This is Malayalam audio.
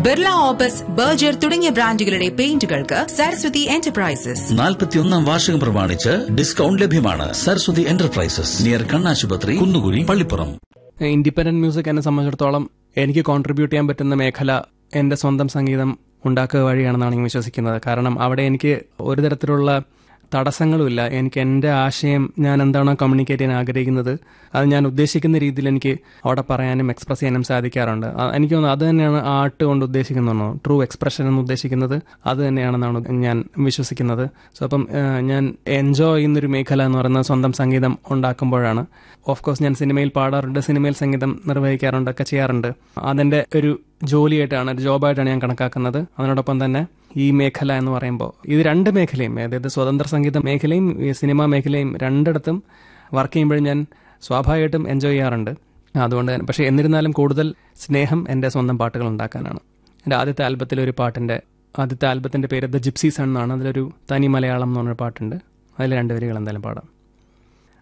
ബിർള ഓപ്പസ് ബർജർ തുടങ്ങിയ ബ്രാൻഡുകളുടെ പെയിന്റുകൾക്ക് സരസ്വതി എന്റർപ്രൈസസ് നാൽപ്പത്തിയൊന്നാം വാർഷികം പ്രമാണിച്ച് ഡിസ്കൗണ്ട് ലഭ്യമാണ് സരസ്വതി എന്റർപ്രൈസസ് നിയർ കണ്ണാശുപത്രി കുന്നുകുഴി പള്ളിപ്പുറം ഇൻഡിപെൻഡന്റ് മ്യൂസിക് എന്നെ സംബന്ധിച്ചിടത്തോളം എനിക്ക് കോൺട്രിബ്യൂട്ട് ചെയ്യാൻ പറ്റുന്ന മേഖല എൻ്റെ സ്വന്തം സംഗീതം ഉണ്ടാക്കുക വഴിയാണെന്നാണ് ഞാൻ വിശ്വസിക്കുന്നത് കാരണം അവിടെ എനിക്ക് ഒരു തരത്തിലുള്ള തടസ്സങ്ങളുമില്ല എനിക്ക് എൻ്റെ ആശയം ഞാൻ എന്താണോ കമ്മ്യൂണിക്കേറ്റ് ചെയ്യാൻ ആഗ്രഹിക്കുന്നത് അത് ഞാൻ ഉദ്ദേശിക്കുന്ന രീതിയിൽ എനിക്ക് അവിടെ പറയാനും എക്സ്പ്രസ് ചെയ്യാനും സാധിക്കാറുണ്ട് ആ, എനിക്ക് തോന്നുന്നു അത് തന്നെയാണ് ആർട്ട് കൊണ്ട് ഉദ്ദേശിക്കുന്നു ട്രൂ എക്സ്പ്രഷൻ എന്ന് ഉദ്ദേശിക്കുന്നത് അത് തന്നെയാണെന്നാണ് ഞാൻ വിശ്വസിക്കുന്നത് സോ അപ്പം ആ, ഞാൻ എൻജോയ് ചെയ്യുന്നൊരു മേഖല എന്ന് പറയുന്നത് സ്വന്തം സംഗീതം ഉണ്ടാക്കുമ്പോഴാണ് ഓഫ് കോഴ്സ് ഞാൻ സിനിമയിൽ പാടാറുണ്ട് സിനിമയിൽ സംഗീതം നിർവഹിക്കാറുണ്ട് ഒക്കെ ചെയ്യാറുണ്ട് അതെൻ്റെ ഒരു ജോലിയായിട്ടാണ് ഒരു ജോബായിട്ടാണ് ഞാൻ കണക്കാക്കുന്നത് അതിനോടൊപ്പം തന്നെ ഈ മേഖല എന്ന് പറയുമ്പോൾ ഇത് രണ്ട് മേഖലയും അതായത് സ്വതന്ത്ര സംഗീത മേഖലയും ഈ സിനിമാ മേഖലയും രണ്ടിടത്തും വർക്ക് ചെയ്യുമ്പോഴും ഞാൻ സ്വാഭാവികമായിട്ടും എൻജോയ് ചെയ്യാറുണ്ട് അതുകൊണ്ട് തന്നെ പക്ഷേ എന്നിരുന്നാലും കൂടുതൽ സ്നേഹം എൻ്റെ സ്വന്തം പാട്ടുകൾ ഉണ്ടാക്കാനാണ് എൻ്റെ ആദ്യത്തെ ആൽബത്തിലെ ഒരു പാട്ടിൻ്റെ ആദ്യത്തെ ആൽബത്തിൻ്റെ പേര് ദ ജിപ്സി സൺ എന്നാണ് അതിലൊരു തനി മലയാളം എന്ന് പറഞ്ഞൊരു പാട്ടുണ്ട് അതിൽ രണ്ട് വരികൾ എന്തായാലും പാടാം